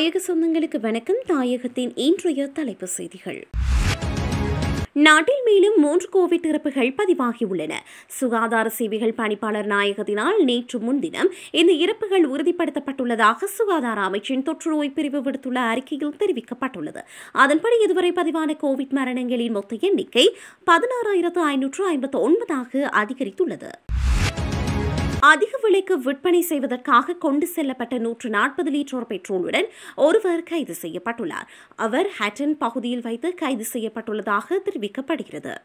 தாயக சொந்தங்களுக்கு வணக்கம் தாயகத்தின் இன்றைய தலைப்பு செய்திகள் நாட்டில் மேலும் மூன்று கோவிட் இறப்புகள் பதிவாகியுள்ளன சுகாதார சேவைகள் பணிப்பாளர் நாயகத்தினால் நேற்று முன்தினம் இந்த இறப்புகள் உறுதிப்படுத்தப்பட்டுள்ளதாக சுகாதார அமைச்சின் தொற்று நோய் பிரிவு விடுத்துள்ள அறிக்கையில் தெரிவிக்கப்பட்டுள்ளது அதன்படி இதுவரை பதிவான கோவிட் மரணங்களின் மொத்த எண்ணிக்கை பதினாறாயிரத்து ஐநூற்று ஐம்பத்து ஒன்பதாக அதிகரித்துள்ளது அதிக விலைக்கு விற்பனை செய்வதற்காக கொண்டு செல்லப்பட்ட நூற்று நாற்பது லிட்டர் பெட்ரோலுடன் ஒருவர் கைது செய்யப்பட்டுள்ளார் அவர் ஹட்டன் பகுதியில் வைத்து கைது செய்யப்பட்டுள்ளதாக தெரிவிக்கப்படுகிறது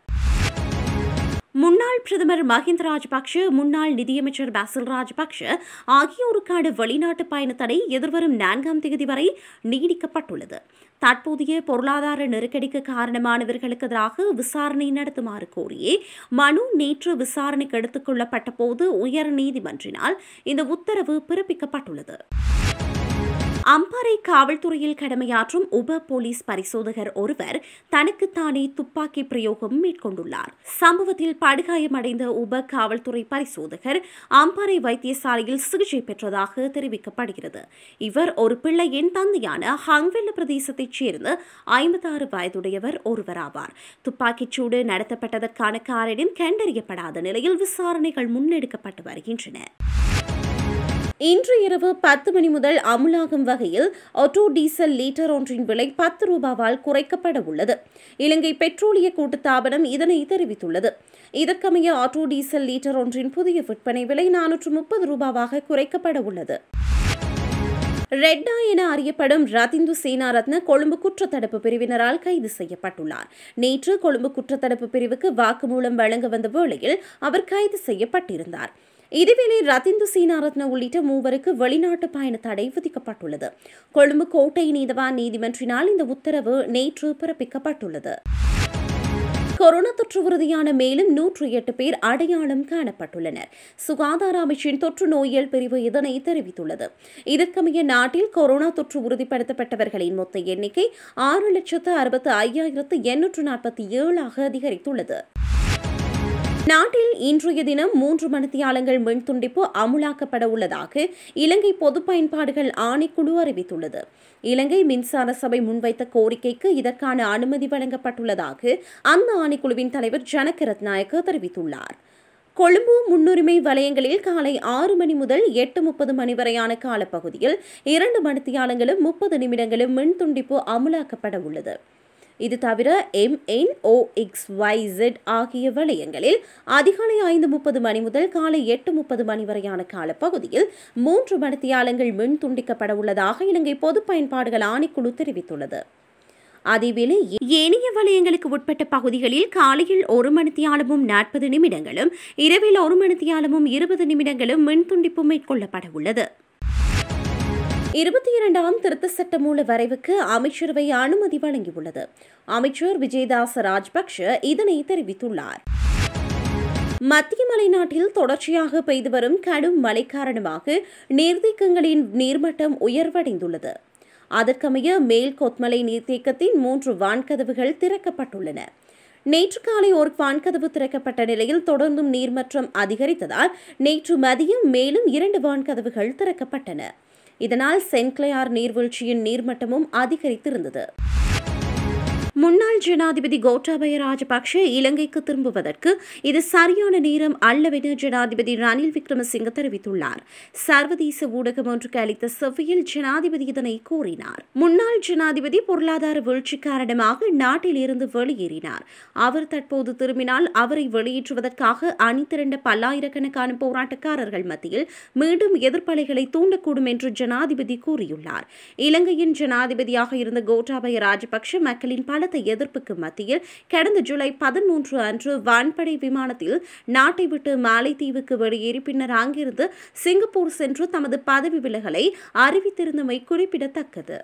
முன்னாள் பிரதமர் மஹிந்த ராஜபக்ஷ முன்னாள் நிதியமைச்சர் பாசில் ராஜபக்ஷ ஆகியோருக்கான வெளிநாட்டு பயண தடை எதிர்வரும் நான்காம் தேதி வரை நீடிக்கப்பட்டுள்ளது தற்போதைய பொருளாதார நெருக்கடிக்கு காரணமானவர்களுக்கு எதிராக விசாரணை நடத்துமாறு கோரியே மனு நேற்று விசாரணைக்கு எடுத்துக் கொள்ளப்பட்ட போது உயர் நீதிமன்றினால் இந்த உத்தரவு பிறப்பிக்கப்பட்டுள்ளது அம்பாறை காவல்துறையில் கடமையாற்றும் உப போலீஸ் பரிசோதகர் ஒருவர் தனக்குத்தானே துப்பாக்கி பிரயோகம் மேற்கொண்டுள்ளார் சம்பவத்தில் படுகாயமடைந்த உப காவல்துறை பரிசோதகர் அம்பாறை வைத்தியசாலையில் சிகிச்சை பெற்றதாக தெரிவிக்கப்படுகிறது இவர் ஒரு பிள்ளையின் தந்தையான ஹங்வெல்ல பிரதேசத்தைச் சேர்ந்த ஐம்பத்தாறு வயதுடையவர் ஒருவராவார் துப்பாக்கிச்சூடு நடத்தப்பட்டதற்கான காரணம் கண்டறியப்படாத நிலையில் விசாரணைகள் முன்னெடுக்கப்பட்டு வருகின்றன இன்று இரவு பத்து மணி முதல் அமுலாகும் வகையில் ஆட்டோ டீசல் லீட்டர் ஒன்றின் விலை பத்து ரூபாவால் குறைக்கப்பட உள்ளது இலங்கை பெட்ரோலிய கூட்டுத்தாபனம் இதனை தெரிவித்துள்ளது இதற்கமைய ஆட்டோ டீசல் லீட்டர் ஒன்றின் புதிய விற்பனை விலை நானூற்று முப்பது ரூபாவாக குறைக்கப்பட உள்ளது ரெட்டா என அறியப்படும் ரதிந்து சேனாரத்ன கொழும்பு குற்றத்தடுப்பு பிரிவினரால் கைது செய்யப்பட்டுள்ளார் நேற்று கொழும்பு குற்றத்தடுப்பு பிரிவுக்கு வாக்குமூலம் வழங்க வந்த வேளையில் அவர் கைது செய்யப்பட்டிருந்தார் இதேவேளை ரத்திந்து சீனாரத்ன உள்ளிட்ட மூவருக்கு வெளிநாட்டு பயண தடை விதிக்கப்பட்டுள்ளது கொழும்பு கோட்டை நீதவான் நீதிமன்றினால் இந்த உத்தரவு நேற்று பிறப்பிக்கப்பட்டுள்ளது கொரோனா தொற்று உறுதியான மேலும் நூற்று எட்டு பேர் அடையாளம் காணப்பட்டுள்ளனர் சுகாதார அமைச்சின் தொற்று நோயியல் பிரிவு இதனை தெரிவித்துள்ளது இதற்கமைய நாட்டில் கொரோனா தொற்று உறுதிப்படுத்தப்பட்டவர்களின் மொத்த எண்ணிக்கை ஆறு லட்சத்து அறுபத்து ஐயாயிரத்து எண்ணூற்று நாற்பத்தி ஏழாக அதிகரித்துள்ளது நாட்டில் இன்றைய தினம் மூன்று மணித்தியாலங்கள் மின் துண்டிப்பு அமுலாக்கப்பட உள்ளதாக இலங்கை பொது பயன்பாடுகள் ஆணைக்குழு அறிவித்துள்ளது இலங்கை மின்சார சபை முன்வைத்த கோரிக்கைக்கு இதற்கான அனுமதி வழங்கப்பட்டுள்ளதாக அந்த ஆணைக்குழுவின் தலைவர் ஜனக ரத்நாயக்க தெரிவித்துள்ளார் கொழும்பு முன்னுரிமை வலயங்களில் காலை ஆறு மணி முதல் எட்டு முப்பது மணி வரையான காலப்பகுதியில் இரண்டு மணித்தியாலங்களும் முப்பது நிமிடங்களும் மின் துண்டிப்பு அமுலாக்கப்பட உள்ளது இது தவிர M N O X Y Z ஆகிய வளையங்களில் அதிகாலை ஐந்து முப்பது மணி முதல் காலை எட்டு முப்பது மணி வரையான காலப்பகுதியில் மூன்று மணித்தியாலங்கள் மின் துண்டிக்கப்பட உள்ளதாக இலங்கை பொது பயன்பாடுகள் ஆணைக்குழு தெரிவித்துள்ளது அதேவேளை ஏனைய வலயங்களுக்கு உட்பட்ட பகுதிகளில் காலையில் ஒரு மணித்தியாலமும் நாற்பது நிமிடங்களும் இரவில் ஒரு மணித்தியாலமும் இருபது நிமிடங்களும் மின் துண்டிப்பு மேற்கொள்ளப்பட உள்ளது இருபத்தி இரண்டாம் திருத்த சட்ட மூல வரைவுக்கு அமைச்சரவை அனுமதி வழங்கியுள்ளது அமைச்சர் விஜயதாச ராஜபக்ஷ இதனை தெரிவித்துள்ளார் மத்திய மலைநாட்டில் தொடர்ச்சியாக பெய்து வரும் கடும் மழை காரணமாக நீர்த்தேக்கங்களின் நீர்மட்டம் உயர்வடைந்துள்ளது அதற்கமைய மேல் கொத்மலை நீர்த்தேக்கத்தின் மூன்று வான்கதவுகள் திறக்கப்பட்டுள்ளன நேற்று காலை ஒரு வான்கதவு திறக்கப்பட்ட நிலையில் தொடர்ந்தும் நீர்மட்டம் அதிகரித்ததால் நேற்று மதியம் மேலும் இரண்டு வான்கதவுகள் திறக்கப்பட்டன இதனால் சென்க்ளையார் நீர்வீழ்ச்சியின் நீர்மட்டமும் அதிகரித்திருந்தது முன்னாள் ஜனாதிபதி கோட்டாபய ராஜபக்ஷ இலங்கைக்கு திரும்புவதற்கு இது சரியான நேரம் அல்லவென ஜனாதிபதி ரணில் விக்ரமசிங்க தெரிவித்துள்ளார் சர்வதேச ஊடகம் ஒன்றுக்கு அளித்த செவ்வியில் ஜனாதிபதி இதனை கூறினார் முன்னாள் ஜனாதிபதி பொருளாதார வீழ்ச்சி காரணமாக நாட்டில் இருந்து வெளியேறினார் அவர் தற்போது திரும்பினால் அவரை வெளியேற்றுவதற்காக அணி திரண்ட பல்லாயிரக்கணக்கான போராட்டக்காரர்கள் மத்தியில் மீண்டும் எதிர்ப்பலைகளை தூண்டக்கூடும் என்று ஜனாதிபதி கூறியுள்ளார் இலங்கையின் ஜனாதிபதியாக இருந்த கோட்டாபய ராஜபக்ஷ மக்களின் பல பலத்த எதிர்ப்புக்கு மத்தியில் கடந்த ஜூலை பதிமூன்று அன்று வான்படை விமானத்தில் நாட்டை விட்டு மாலைத்தீவுக்கு வெளியேறி பின்னர் அங்கிருந்து சிங்கப்பூர் சென்று தமது பதவி விலகலை அறிவித்திருந்தமை குறிப்பிடத்தக்கது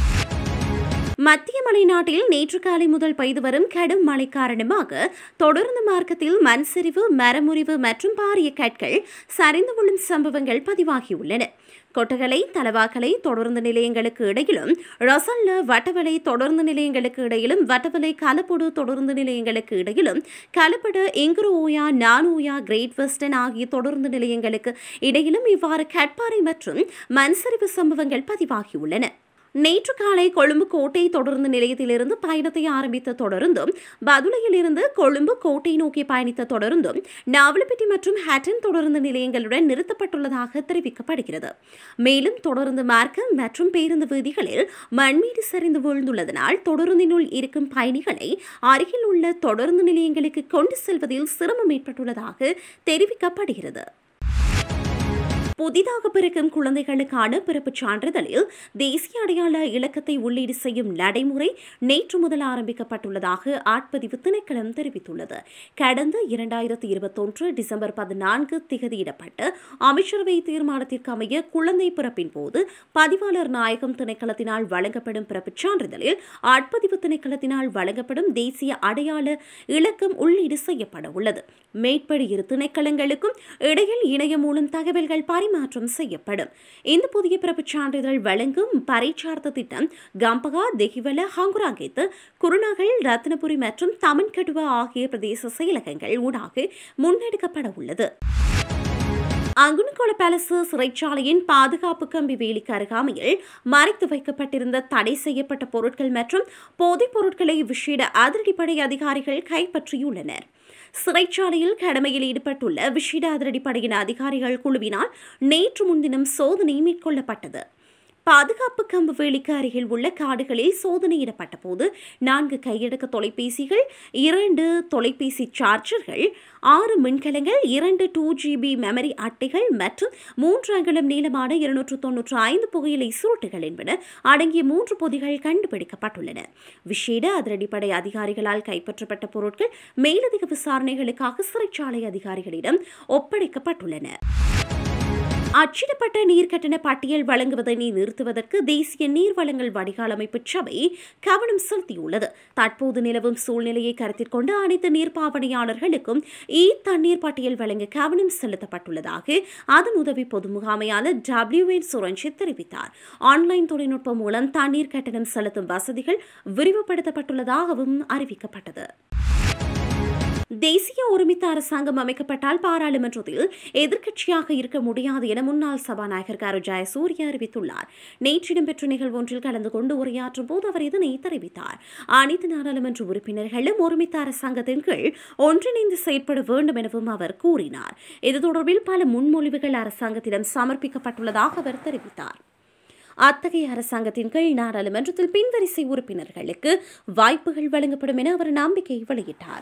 மத்திய மலைநாட்டில் நேற்று காலை முதல் பெய்து வரும் கடும் மழை காரணமாக தொடர்ந்து மார்க்கத்தில் மண் சரிவு மரமுறிவு மற்றும் பாரிய கற்கள் சரிந்து விழும் சம்பவங்கள் பதிவாகியுள்ளன கொட்டகலை தலவாக்கலை தொடர்ந்து நிலையங்களுக்கு இடையிலும் ரசல்ல வட்டவலை தொடர்ந்து நிலையங்களுக்கு இடையிலும் வட்டவலை கலப்பொடு தொடர்ந்து நிலையங்களுக்கு இடையிலும் கலப்படு இங்குரோயா நானோயா கிரேட் வெஸ்டர்ன் ஆகிய தொடர்ந்து நிலையங்களுக்கு இடையிலும் இவ்வாறு கட்பாறை மற்றும் மண்சரிவு சம்பவங்கள் பதிவாகியுள்ளன நேற்று காலை கொழும்பு கோட்டை தொடர்ந்து நிலையத்திலிருந்து பயணத்தை ஆரம்பித்த தொடர்ந்தும் பதுளையிலிருந்து கொழும்பு கோட்டை நோக்கி பயணித்த தொடர்ந்தும் நாவலப்பிட்டி மற்றும் ஹேட்டன் தொடர்ந்து நிலையங்களுடன் நிறுத்தப்பட்டுள்ளதாக தெரிவிக்கப்படுகிறது மேலும் தொடர்ந்து மார்க்கம் மற்றும் பேருந்து வீதிகளில் மண்மீது சரிந்து விழுந்துள்ளதனால் தொடருந்தினுள் இருக்கும் பயணிகளை அருகில் உள்ள தொடர்ந்து நிலையங்களுக்கு கொண்டு செல்வதில் சிரமம் ஏற்பட்டுள்ளதாக தெரிவிக்கப்படுகிறது புதிதாக பிறக்கும் குழந்தைகளுக்கான பிறப்புச் சான்றிதழில் தேசிய அடையாள இலக்கத்தை உள்ளீடு செய்யும் நடைமுறை நேற்று முதல் ஆரம்பிக்கப்பட்டுள்ளதாக ஆட்பதிவு திணைக்களம் தெரிவித்துள்ளது கடந்த இரண்டாயிரத்தி இருபத்தொன்று டிசம்பர் பதினான்கு திகதியிடப்பட்ட அமைச்சரவை தீர்மானத்திற்கு அமைய குழந்தை பிறப்பின் போது பதிவாளர் நாயகம் திணைக்களத்தினால் வழங்கப்படும் பிறப்புச் சான்றிதழில் ஆட்பதிவு திணைக்களத்தினால் வழங்கப்படும் தேசிய அடையாள இலக்கம் உள்ளீடு செய்யப்பட உள்ளது மேற்படி இரு திணைக்களங்களுக்கும் இடையில் இணையம் மூலம் தகவல்கள் பரிமாற்றம் செய்யப்படும் இந்த புதிய பிறப்புச் சான்றிதழ் வழங்கும் பரீட்சார்த்த திட்டம் கம்பகா தெஹிவல ஹங்குராங்கேத்து குருநாகல் ரத்னபுரி மற்றும் தமின்கடுவா ஆகிய பிரதேச செயலகங்கள் ஊடாக முன்னெடுக்கப்பட உள்ளது அங்குனிகோள பேலஸ் சிறைச்சாலையின் பாதுகாப்பு கம்பி வேலிக்கு அருகாமையில் மறைத்து வைக்கப்பட்டிருந்த தடை செய்யப்பட்ட பொருட்கள் மற்றும் போதைப் பொருட்களை விசேட அதிரடிப்படை அதிகாரிகள் கைப்பற்றியுள்ளனர் சிறைச்சாலையில் கடமையில் ஈடுபட்டுள்ள விசேட அதிரடிப்படையின் அதிகாரிகள் குழுவினால் நேற்று முன்தினம் சோதனை மேற்கொள்ளப்பட்டது பாதுகாப்பு கம்பு வேலிக்கு அருகில் உள்ள காடுகளில் சோதனையிடப்பட்ட போது நான்கு கையடக்க தொலைபேசிகள் இரண்டு தொலைபேசி சார்ஜர்கள் ஆறு மின்கலங்கள் இரண்டு டூ ஜிபி மெமரி அட்டைகள் மற்றும் மூன்று அங்குலம் நீளமான இருநூற்று தொன்னூற்று ஐந்து புகையிலை சுருட்டுகள் என்பன அடங்கிய மூன்று பொதிகள் கண்டுபிடிக்கப்பட்டுள்ளன விசேட அதிரடிப்படை அதிகாரிகளால் கைப்பற்றப்பட்ட பொருட்கள் மேலதிக விசாரணைகளுக்காக சிறைச்சாலை அதிகாரிகளிடம் ஒப்படைக்கப்பட்டுள்ளன அச்சிடப்பட்ட நீர்க்கட்டண பட்டியல் வழங்குவதனை நிறுத்துவதற்கு தேசிய நீர் வழங்கல் வடிகால் அமைப்பு சபை கவனம் செலுத்தியுள்ளது தற்போது நிலவும் சூழ்நிலையை கருத்தில் கொண்டு அனைத்து நீர்ப்பாவனையாளர்களுக்கும் இ தண்ணீர் பட்டியல் வழங்க கவனம் செலுத்தப்பட்டுள்ளதாக அதன் உதவி பொது முகாமையாளர் டபிள்யூ என் சுரஞ்சித் தெரிவித்தார் ஆன்லைன் தொழில்நுட்பம் மூலம் தண்ணீர் கட்டணம் செலுத்தும் வசதிகள் விரிவுபடுத்தப்பட்டுள்ளதாகவும் அறிவிக்கப்பட்டது தேசிய ஒருமித்த அரசாங்கம் அமைக்கப்பட்டால் பாராளுமன்றத்தில் எதிர்க்கட்சியாக இருக்க முடியாது என முன்னாள் சபாநாயகர் கரு ஜெயசூரிய அறிவித்துள்ளார் நேற்று இடம்பெற்ற நிகழ்வொன்றில் கலந்து கொண்டு உரையாற்றும் போது அவர் இதனை தெரிவித்தார் அனைத்து நாடாளுமன்ற உறுப்பினர்களும் ஒருமித்த அரசாங்கத்தின் கீழ் ஒன்றிணைந்து செயற்பட வேண்டும் எனவும் அவர் கூறினார் இது தொடர்பில் பல முன்மொழிவுகள் அரசாங்கத்திடம் சமர்ப்பிக்கப்பட்டுள்ளதாக அவர் தெரிவித்தார் அத்தகைய அரசாங்கத்தின் கீழ் நாடாளுமன்றத்தில் பின்வரிசை உறுப்பினர்களுக்கு வாய்ப்புகள் வழங்கப்படும் என அவர் நம்பிக்கை வெளியிட்டார்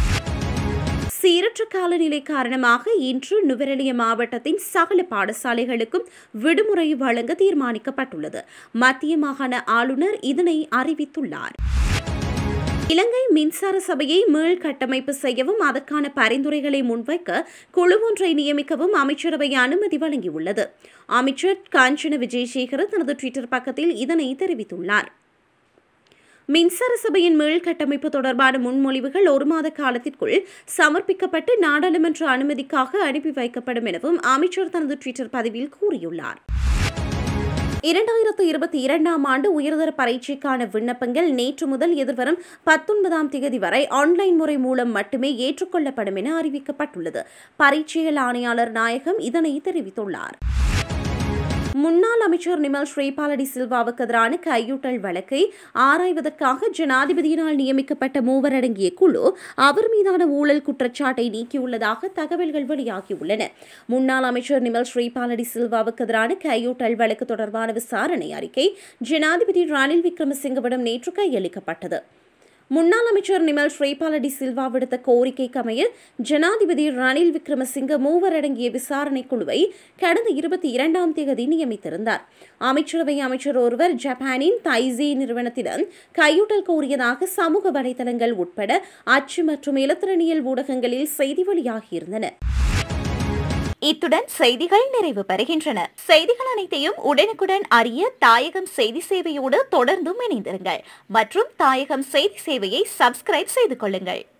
சீரற்ற காலநிலை காரணமாக இன்று நுவரெலிய மாவட்டத்தின் சகல பாடசாலைகளுக்கும் விடுமுறை வழங்க தீர்மானிக்கப்பட்டுள்ளது மத்திய மாகாண ஆளுநர் இதனை அறிவித்துள்ளார் இலங்கை மின்சார சபையை மீள் கட்டமைப்பு செய்யவும் அதற்கான பரிந்துரைகளை முன்வைக்க குழு ஒன்றை நியமிக்கவும் அமைச்சரவை அனுமதி வழங்கியுள்ளது அமைச்சர் காஞ்சன விஜயசேகர் தனது ட்விட்டர் பக்கத்தில் இதனை தெரிவித்துள்ளார் மின்சார சபையின் மீள் கட்டமைப்பு தொடர்பான முன்மொழிவுகள் ஒரு மாத காலத்திற்குள் சமர்ப்பிக்கப்பட்டு நாடாளுமன்ற அனுமதிக்காக அனுப்பி வைக்கப்படும் எனவும் அமைச்சர் தனது ட்விட்டர் பதிவில் கூறியுள்ளார் இரண்டாயிரத்து இருபத்தி இரண்டாம் ஆண்டு உயர்தர பரீட்சைக்கான விண்ணப்பங்கள் நேற்று முதல் எதிர்வரும் பத்தொன்பதாம் தேதி வரை ஆன்லைன் முறை மூலம் மட்டுமே ஏற்றுக்கொள்ளப்படும் என அறிவிக்கப்பட்டுள்ளது பரீட்சைகள் ஆணையாளர் நாயகம் இதனை தெரிவித்துள்ளார் முன்னாள் அமைச்சர் நிமல் ஸ்ரீபாலடி சில்வாவுக்கு எதிரான கையூட்டல் வழக்கை ஆராய்வதற்காக ஜனாதிபதியினால் நியமிக்கப்பட்ட மூவர் அடங்கிய குழு அவர் மீதான ஊழல் குற்றச்சாட்டை நீக்கியுள்ளதாக தகவல்கள் வெளியாகியுள்ளன முன்னாள் அமைச்சர் நிமல் ஸ்ரீபாலடி சில்வாவுக்கு எதிரான கையூட்டல் வழக்கு தொடர்பான விசாரணை அறிக்கை ஜனாதிபதி ரணில் விக்ரமசிங்கவிடம் நேற்று கையளிக்கப்பட்டது முன்னாள் அமைச்சர் நிமல் ஸ்ரீபாலடி சில்வா விடுத்த கோரிக்கைக்கு அமைய ஜனாதிபதி ரணில் விக்ரமசிங்க மூவர் அடங்கிய விசாரணை குழுவை கடந்த இருபத்தி இரண்டாம் தேதி நியமித்திருந்தார் அமைச்சரவை அமைச்சர் ஒருவர் ஜப்பானின் தைசி நிறுவனத்திடம் கையூட்டல் கோரியதாக சமூக வலைதளங்கள் உட்பட அச்சு மற்றும் இலத்திரனியல் ஊடகங்களில் செய்தி வெளியாகியிருந்தன இத்துடன் செய்திகள் நிறைவு பெறுகின்றன செய்திகள் அனைத்தையும் உடனுக்குடன் அறிய தாயகம் செய்தி சேவையோடு தொடர்ந்தும் இணைந்திருங்கள் மற்றும் தாயகம் செய்தி சேவையை சப்ஸ்கிரைப் செய்து கொள்ளுங்கள்